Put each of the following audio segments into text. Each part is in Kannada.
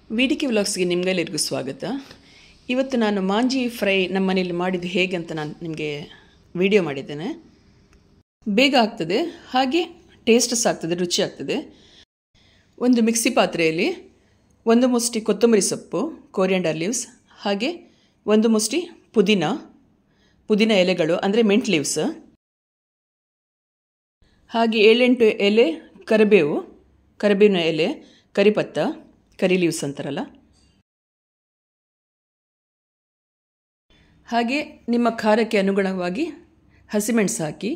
ವಿ ಡಿ ಕೆ ವ್ಲಾಗ್ಸ್ಗೆ ನಿಮ್ಗೆಲ್ಲರಿಗೂ ಸ್ವಾಗತ ಇವತ್ತು ನಾನು ಮಾಂಜಿ ಫ್ರೈ ನಮ್ಮ ಮನೇಲಿ ಮಾಡಿದ್ದು ಹೇಗೆ ಅಂತ ನಾನು ನಿಮಗೆ ವಿಡಿಯೋ ಮಾಡಿದ್ದೇನೆ ಬೇಗ ಆಗ್ತದೆ ಹಾಗೆ ಟೇಸ್ಟಸ್ ಆಗ್ತದೆ ರುಚಿ ಆಗ್ತದೆ ಒಂದು ಮಿಕ್ಸಿ ಪಾತ್ರೆಯಲ್ಲಿ ಒಂದು ಮುಷ್ಟಿ ಕೊತ್ತಂಬರಿ ಸೊಪ್ಪು ಕೋರಿಯಂಡರ್ ಲೀವ್ಸ್ ಹಾಗೆ ಒಂದು ಮುಷ್ಟಿ ಪುದೀನ ಪುದೀನ ಎಲೆಗಳು ಅಂದರೆ ಮೆಂಟ್ ಲೀವ್ಸ್ ಹಾಗೆ ಏಳೆಂಟು ಎಲೆ ಕರಿಬೇವು ಕರಿಬೇವಿನ ಎಲೆ ಕರಿಪತ್ತ ಕರಿ ಲೀವ್ಸ್ ಅಂತಾರಲ್ಲ ಹಾಗೆ ನಿಮ್ಮ ಖಾರಕ್ಕೆ ಅನುಗುಣವಾಗಿ ಹಸಿಮೆಣಸು ಹಾಕಿ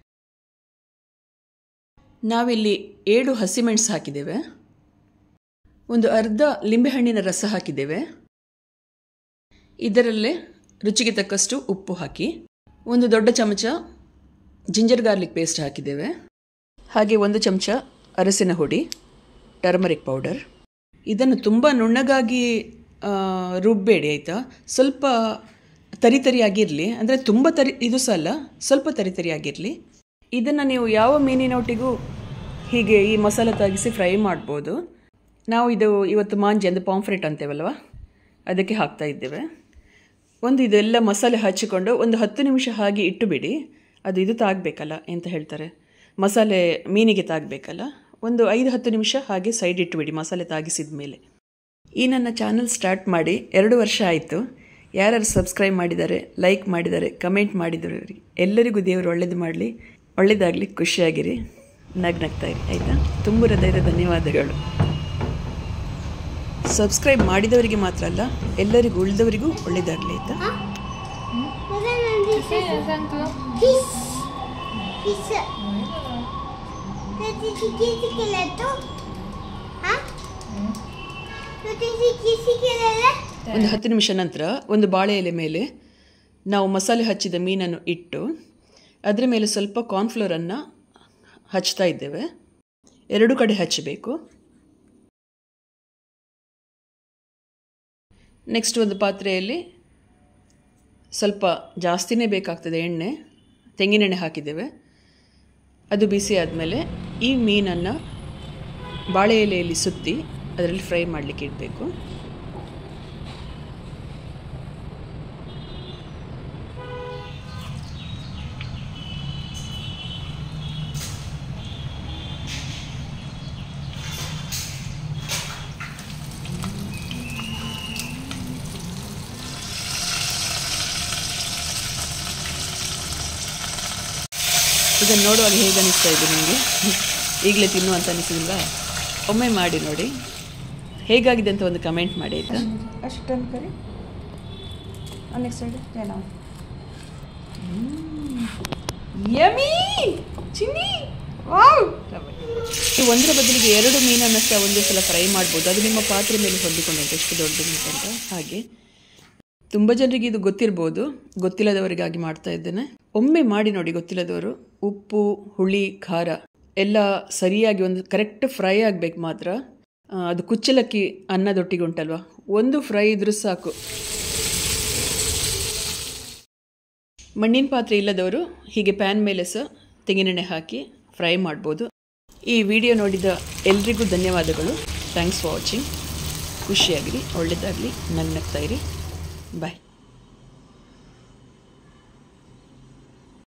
ನಾವಿಲ್ಲಿ ಏಳು ಹಸಿಮೆಣಸು ಹಾಕಿದ್ದೇವೆ ಒಂದು ಅರ್ಧ ಲಿಂಬೆಹಣ್ಣಿನ ರಸ ಹಾಕಿದ್ದೇವೆ ಇದರಲ್ಲೇ ರುಚಿಗೆ ತಕ್ಕಷ್ಟು ಉಪ್ಪು ಹಾಕಿ ಒಂದು ದೊಡ್ಡ ಚಮಚ ಜಿಂಜರ್ ಗಾರ್ಲಿಕ್ ಪೇಸ್ಟ್ ಹಾಕಿದ್ದೇವೆ ಹಾಗೆ ಒಂದು ಚಮಚ ಅರಸಿನ ಹುಡಿ ಟರ್ಮರಿಕ್ ಪೌಡರ್ ಇದನ್ನು ತುಂಬ ನುಣ್ಣಗಾಗಿ ಆ, ರುಬ್ಬೇಡಿ ಆಯಿತಾ ಸ್ವಲ್ಪ ತರಿ ತರಿಯಾಗಿರಲಿ ಅಂದರೆ ತುಂಬ ತರಿ ಇದು ಸಹ ಅಲ್ಲ ಸ್ವಲ್ಪ ತರಿ ತರಿಯಾಗಿರಲಿ ಇದನ್ನು ನೀವು ಯಾವ ಮೀನಿನೊಟ್ಟಿಗೂ ಹೀಗೆ ಈ ಮಸಾಲೆ ತಾಗಿಸಿ ಫ್ರೈ ಮಾಡ್ಬೋದು ನಾವು ಇದು ಇವತ್ತು ಮಾಂಜಿ ಅಂದರೆ ಪಾಂಫ್ರೆಟ್ ಅಂತೇವಲ್ವ ಅದಕ್ಕೆ ಹಾಕ್ತಾ ಇದ್ದೇವೆ ಒಂದು ಇದೆಲ್ಲ ಮಸಾಲೆ ಹಚ್ಚಿಕೊಂಡು ಒಂದು ಹತ್ತು ನಿಮಿಷ ಹಾಗೆ ಇಟ್ಟು ಬಿಡಿ ಅದು ಇದು ತಾಗಬೇಕಲ್ಲ ಎಂತ ಹೇಳ್ತಾರೆ ಮಸಾಲೆ ಮೀನಿಗೆ ತಾಗಬೇಕಲ್ಲ ಒಂದು ಐದು ಹತ್ತು ನಿಮಿಷ ಹಾಗೆ ಸೈಡ್ ಇಟ್ಟುಬಿಡಿ ಮಸಾಲೆ ತಾಗಿಸಿದ ಮೇಲೆ ಈ ನನ್ನ ಚಾನಲ್ ಸ್ಟಾರ್ಟ್ ಮಾಡಿ ಎರಡು ವರ್ಷ ಆಯಿತು ಯಾರ್ಯಾರು ಸಬ್ಸ್ಕ್ರೈಬ್ ಮಾಡಿದ್ದಾರೆ ಲೈಕ್ ಮಾಡಿದ್ದಾರೆ ಕಮೆಂಟ್ ಮಾಡಿದವರಿಗೆ ಎಲ್ಲರಿಗೂ ದೇವರು ಒಳ್ಳೇದು ಮಾಡಲಿ ಒಳ್ಳೇದಾಗಲಿ ಖುಷಿಯಾಗಿರಿ ನಗ್ನಗ್ತಾ ಇರಿ ಆಯಿತಾ ತುಂಬ ಹೃದಯದ ಧನ್ಯವಾದಗಳು ಸಬ್ಸ್ಕ್ರೈಬ್ ಮಾಡಿದವರಿಗೆ ಮಾತ್ರ ಅಲ್ಲ ಎಲ್ಲರಿಗೂ ಉಳಿದವರಿಗೂ ಒಳ್ಳೇದಾಗಲಿ ಆಯಿತಾ Fish. Fish. Nanti sikit-sikit lah tu. Ha? Nanti sikit-sikit lah. ಒಂದು ಹತ್ತು ನಿಮಿಷ ನಂತರ ಒಂದು ಬಾಳೆ ಎಲೆ ಮೇಲೆ ನಾವು ಮಸಾಲೆ ಹಚ್ಚಿದ ಮೀನನ್ನು ಇಟ್ಟು ಅದರ ಮೇಲೆ ಸ್ವಲ್ಪ ಕಾರ್ನ್ಫ್ಲೋರನ್ನು ಹಚ್ತಾ ಇದ್ದೇವೆ ಎರಡು ಕಡೆ ಹಚ್ಚಬೇಕು ನೆಕ್ಸ್ಟ್ ಒಂದು ಪಾತ್ರೆಯಲ್ಲಿ ಸ್ವಲ್ಪ ಜಾಸ್ತಿನೇ ಬೇಕಾಗ್ತದೆ ಎಣ್ಣೆ ತೆಂಗಿನೆಣ್ಣೆ ಹಾಕಿದ್ದೇವೆ ಅದು ಬಿಸಿ ಆದಮೇಲೆ ಈ ಮೀನನ್ನು ಬಾಳೆ ಎಲೆಯಲ್ಲಿ ಸುತ್ತಿ ಅದರಲ್ಲಿ ಫ್ರೈ ಮಾಡಲಿಕ್ಕೆ ಇಡಬೇಕು ಇದನ್ನು ನೋಡುವಾಗ ಹೇಗೆ ಅನಿಸ್ತಾ ಇದೆ ನಿಮಗೆ ಈಗಲೇ ತಿನ್ನು ಅಂತ ಅನಿಸಿದಿಲ್ಲ ಒಮ್ಮೆ ಮಾಡಿ ನೋಡಿ ಹೇಗಾಗಿದೆ ಅಂತ ಒಂದು ಕಮೆಂಟ್ ಮಾಡಿ ಆಯಿತಾ ಅಷ್ಟು ಅನ್ಕರಿ ನೆಕ್ಸ್ಟ್ ಸೈಡ್ ಏನೋ ಯಮಿ ಚಿನ್ನಿ ವಾವ್ ಈ ಒಂದರ ಬದಲಿಗೆ ಎರಡು ಮೀನನ್ನು ಸಹ ಒಂದೇ ಸಲ ಫ್ರೈ ಮಾಡ್ಬೋದು ಅದು ನಿಮ್ಮ ಪಾತ್ರೆ ಮೇಲೆ ಹೊಂದಿಕೊಂಡು ಎಷ್ಟು ದೊಡ್ಡ ಮೀನು ಅಂತ ಹಾಗೆ ತುಂಬ ಜನರಿಗೆ ಇದು ಗೊತ್ತಿರ್ಬೋದು ಗೊತ್ತಿಲ್ಲದವರಿಗಾಗಿ ಮಾಡ್ತಾ ಇದ್ದೇನೆ ಒಮ್ಮೆ ಮಾಡಿ ನೋಡಿ ಗೊತ್ತಿಲ್ಲದವರು ಉಪ್ಪು ಹುಳಿ ಖಾರ ಎಲ್ಲ ಸರಿಯಾಗಿ ಒಂದು ಕರೆಕ್ಟ್ ಫ್ರೈ ಆಗಬೇಕು ಮಾತ್ರ ಆ, ಅದು ಕುಚ್ಚಲಕ್ಕಿ ಅನ್ನದೊಟ್ಟಿಗೆ ಉಂಟಲ್ವಾ ಒಂದು ಫ್ರೈ ಇದ್ರೂ ಸಾಕು ಮಣ್ಣಿನ ಪಾತ್ರೆ ಇಲ್ಲದವರು ಹೀಗೆ ಪ್ಯಾನ್ ಮೇಲೆ ಸಹ ತೆಂಗಿನೆಣ್ಣೆ ಹಾಕಿ ಫ್ರೈ ಮಾಡ್ಬೋದು ಈ ವಿಡಿಯೋ ನೋಡಿದ ಎಲ್ರಿಗೂ ಧನ್ಯವಾದಗಳು ಥ್ಯಾಂಕ್ಸ್ ಫಾರ್ ವಾಚಿಂಗ್ ಖುಷಿಯಾಗಿರಿ ಒಳ್ಳೆಯದಾಗಲಿ ನಗ್ನಗ್ತಾ ಇರಿ ಬಾಯ್